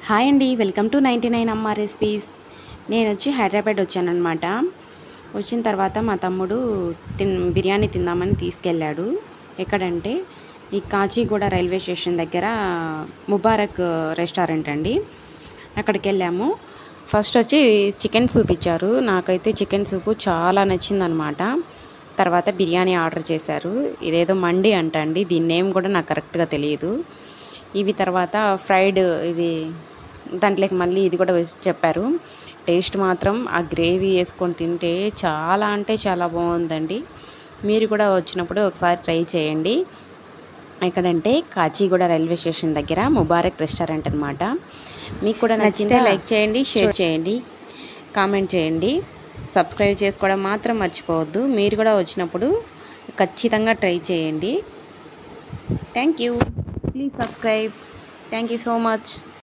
hi అండి welcome to ninety nine అమ్మ recipes నేను వచ్చి హైదరాబాద్ వచ్చానమాట వచ్చిన తర్వాత మా తమ్ముడు తిన్ బిర్యానీ తిందామని తీసుకెళ్ళాడు ఎక్కడంటే ఈ కాచిగూడ రైల్వే స్టేషన్ దగ్గర ముబారక్ రెస్టారెంట్ అండి అక్కడికి వెళ్ళాము ఫస్ట్ వచ్చి చికెన్ సూప్ ఇచ్చారు నాకైతే చికెన్ సూపు చాలా నచ్చిందనమాట తర్వాత బిర్యానీ ఆర్డర్ చేశారు ఇదేదో మండి అంట అండి దీని నేమ్ కూడా నాకు కరెక్ట్గా తెలియదు ఇవి తర్వాత ఫ్రైడ్ ఇవి దాంట్లోకి మళ్ళీ ఇది కూడా వేసి చెప్పారు టేస్ట్ మాత్రం ఆ గ్రేవీ వేసుకొని తింటే చాలా అంటే చాలా బాగుందండి మీరు కూడా వచ్చినప్పుడు ఒకసారి ట్రై చేయండి ఎక్కడంటే కాచిగూడ రైల్వే స్టేషన్ దగ్గర ముబారక్ రెస్టారెంట్ అనమాట మీకు కూడా నచ్చితే లైక్ చేయండి షేర్ చేయండి కామెంట్ చేయండి సబ్స్క్రైబ్ చేసుకోవడం మాత్రం మర్చిపోవద్దు మీరు కూడా వచ్చినప్పుడు ఖచ్చితంగా ట్రై చేయండి thank you please subscribe thank you so much